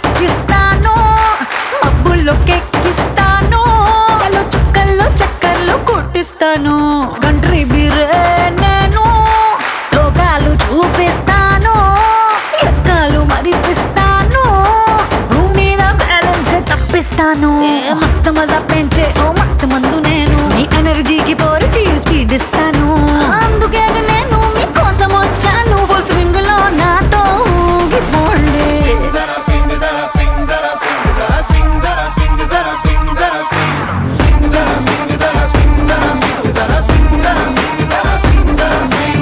ఎక్కిస్తాను మబ్బుల్లో కెక్కిస్తాను చలో చుక్కల్లో చక్కర్లు కొట్టిస్తాను కంట్రీ బీరే నేను లోకాలు చూపిస్తాను ఎక్కాలు మరిపిస్తాను భూమి మీద బ్యాలెన్స్ తప్పిస్తాను ఏ మస్తు మజా పెంచే ఓ మత్తు మందు నేను మీ ఎనర్జీకి పోరిచి స్పీడ్ ఇస్తాను అందుకే నేను మీకోసం వచ్చాను ఫుల్ స్వింగ్ లో నాతో ఊగిపోండి Zara swing, zara swing, zara swing, zara swing, zara swing, zara swing, zara swing. Swing, zara swing, zara swing, zara swing, zara swing, zara swing, zara swing, zara swing.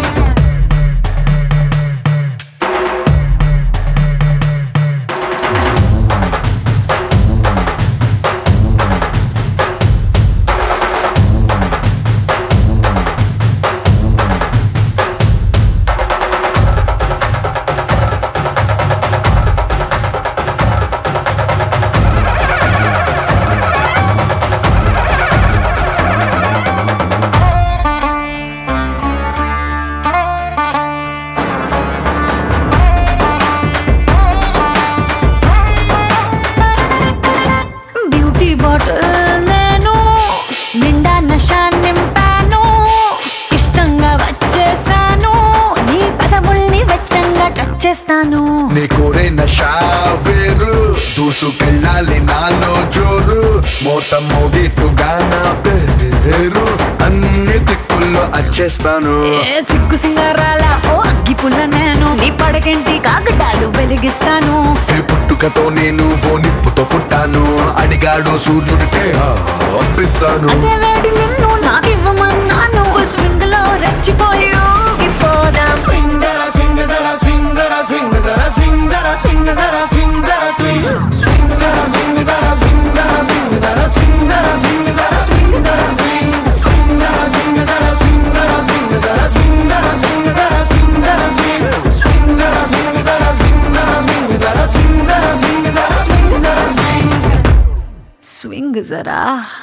Beauty bottle నేను నిండా నష నింపాను ఇష్టంగా వచ్చేసాను నీ పదముల్ని వెచ్చంగా touch చేస్తాను నీ కోరైన షావేరు దూసుకెళ్ళాలి నాలో జోరు మోత మోగిట్టుగా నా పేరు అన్ని దిక్కుల్లో అచ్చేస్తాను ఏ సిగ్గు సింగారాల ఓ అగ్గి పుల్ల నేను నీ పడకంటి కాకటాలు వెలిగిస్తాను ఏ పుట్టుకతో నేను ఓ నిప్పుతో పుట్టాను అడిగాడు సూర్యుడికే అప్పిస్తాను అదే వేడి నిన్ను నాకివ్వమన్నాను ఫుల్ స్వింగ్ లో రెచ్చిపోయి ఊగిపోదాం Swing, zara swing, zara swing, zara swing, zara swing, zara swing, zara swing, zara swing. Swing, zara swing, zara swing, zara swing, zara swing, zara swing, zara swing, zara swing. Swing, zara swing, zara swing, zara swing, zara swing, zara swing, zara swing, zara swing. Swing, zara swing, zara swing, zara swing, zara swing, zara swing, zara swing, zara swing. Swing జరా